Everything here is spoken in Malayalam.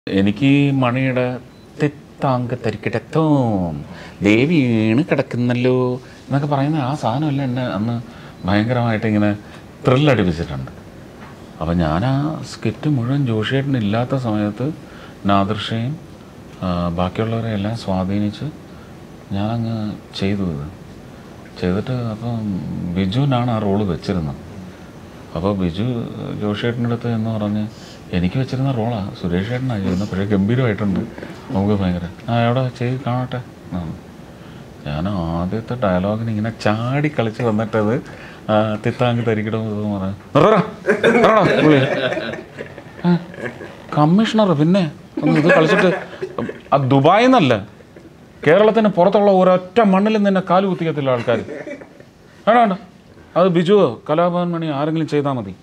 എനിക്ക് ഈ മണിയുടെ തെത്താങ്ക തരിക്കിടത്തോം ദേവി വീണ് കിടക്കുന്നല്ലോ എന്നൊക്കെ പറയുന്ന ആ സാധനമല്ല എന്നെ അന്ന് ഭയങ്കരമായിട്ട് ഇങ്ങനെ ത്രില്ലടിപ്പിച്ചിട്ടുണ്ട് അപ്പം ഞാൻ ആ സ്കിറ്റ് മുഴുവൻ ജോഷിയേട്ടൻ ഇല്ലാത്ത സമയത്ത് നാദർഷയും ആ, ബാക്കിയുള്ളവരെ എല്ലാം സ്വാധീനിച്ച് ഞാനങ്ങ് ചെയ്തു ഇത് ചെയ്തിട്ട് അപ്പം ബിജുവിനാണ് ആ റോള് വെച്ചിരുന്നത് അപ്പോൾ ബിജു ജോഷിയേട്ടൻ്റെ അടുത്ത് എന്ന് പറഞ്ഞ് എനിക്ക് വെച്ചിരുന്ന റോളാണ് സുരേഷ് ചേട്ടനാണ് ചെയ്യുന്നത് പക്ഷേ ഗംഭീരമായിട്ടുണ്ട് നമുക്ക് ഭയങ്കര ആ എവിടെ ചെയ്ത് കാണട്ടെ ആ. ഞാൻ ആദ്യത്തെ ഡയലോഗിന് ഇങ്ങനെ ചാടി കളിച്ച് വന്നിട്ടത് ആ, തിത്താങ്ക് തരിക്കിടും എന്ന് പറഞ്ഞു നിർത്തടാ, നിർത്തടാ, പുള്ളി. ആ, കമ്മീഷണർ പിന്നെ ഒന്ന് ഇത് കളിച്ചിട്ട് ആ ദുബായിൽ നിന്നല്ല കേരളത്തിന് പുറത്തുള്ള ഒരൊറ്റ മണ്ണിലും നിന്നെ കാല് കുത്തിക്കത്തില്ല ആൾക്കാർ വേണ്ട വേണ്ട അത് ബിജുവോ കലാഭവൻ മണി ആരെങ്കിലും ചെയ്താൽ മതി